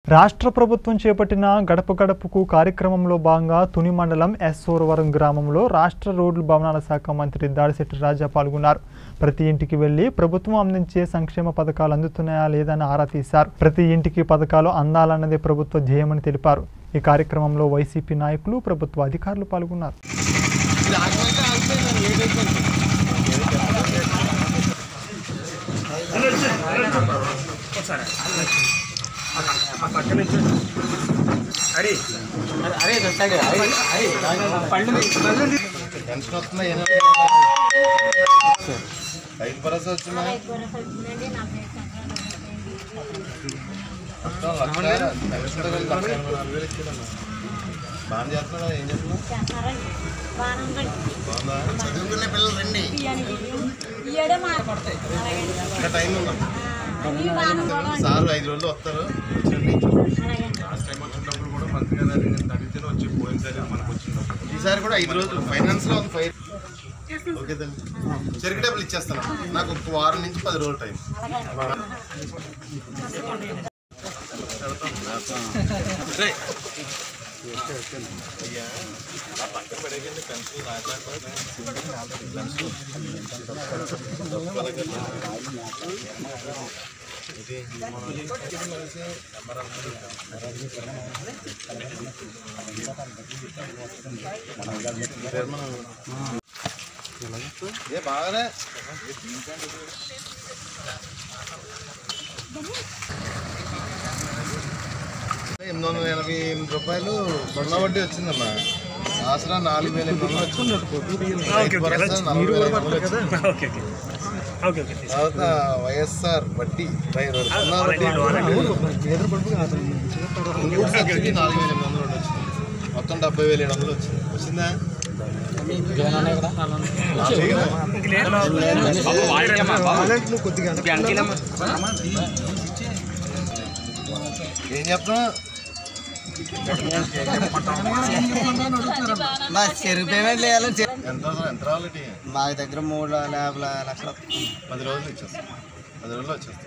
రాష్ట్ర ప్రభుత్వం చేపట్టిన గడప గడపకు కార్యక్రమంలో భాగంగా తుని మండలం ఎస్ సోరవరం గ్రామంలో రాష్ట్ర రోడ్లు భవనాల శాఖ మంత్రి దాడిశెట్టి రాజా పాల్గొన్నారు ప్రతి ఇంటికి వెళ్లి ప్రభుత్వం అందించే సంక్షేమ పథకాలు అందుతున్నాయా లేదని ఆరా తీశారు ప్రతి ఇంటికి పథకాలు అందాలన్నదే ప్రభుత్వ ధ్యేయమని తెలిపారు ఈ కార్యక్రమంలో వైసీపీ నాయకులు ప్రభుత్వ అధికారులు పాల్గొన్నారు పెన్షన్ వస్తుందా ఏం రైతు భరోసా వచ్చిందా మొత్తం లక్ష పెన్షన్ తో కలిపి లక్ష ఎనభై నాలుగు వేలు ఇచ్చాడమ్మా బాగా చేస్తున్నాడా ఏం చేస్తున్నా బాగుందా చదువుకునే పిల్లలు రండి ఇంకా టైం ఉందమ్మా సార్ ఐదు రోజులు వస్తారు వచ్చండి లాస్ట్ టైం వచ్చినప్పుడు కూడా మంత్రి గారు నేను అడిగితేనే వచ్చి పోయినసారి మనకు వచ్చినప్పుడు ఈసారి కూడా ఐదు రోజులు ఫైనాన్స్ లో ఉంది ఫైవ్ ఓకే తల్లి చెరుకు డబ్బులు ఇచ్చేస్తాను నాకు ఒక వారం నుంచి పది రోజులు టైం అయ్యా, ఆ పక్కన పడేయండి, పెన్సిల్ రాకపోతే. పెన్సిల్. ఇది మన కలిసి నెంబర్ అందరూ ఏ బాగానే ఎనిమిది వందల ఎనభై ఎనిమిది రూపాయలు సున్నా వడ్డీ వచ్చిందమ్మా ఆసరా నాలుగు వేల ఎనిమిది వందలు వచ్చింది రైతు భరోసా నలభై వేల ఐదు వందలు వచ్చింది. తర్వాత వైఎస్ఆర్ వడ్డీ రై- సున్నా వడ్డీ ఇంకోటి సబ్సిడీ నాలుగు వేల ఎనిమిది వందలు ఒకటి వచ్చింది మొత్తం డెబ్బై వేల ఏడు వందలు వచ్చింది వచ్చిందా ఏం చెప్తున్నా మా చెరుకు పేమెంట్ వేయాలని చె- ఎంత అవసరం? ఎంత రావాలి టీ? మా దగ్గర మూడు యాభై లక్షలు పది రోజులు ఇచ్చేస్తాం పది రోజులు వచ్చేస్తాం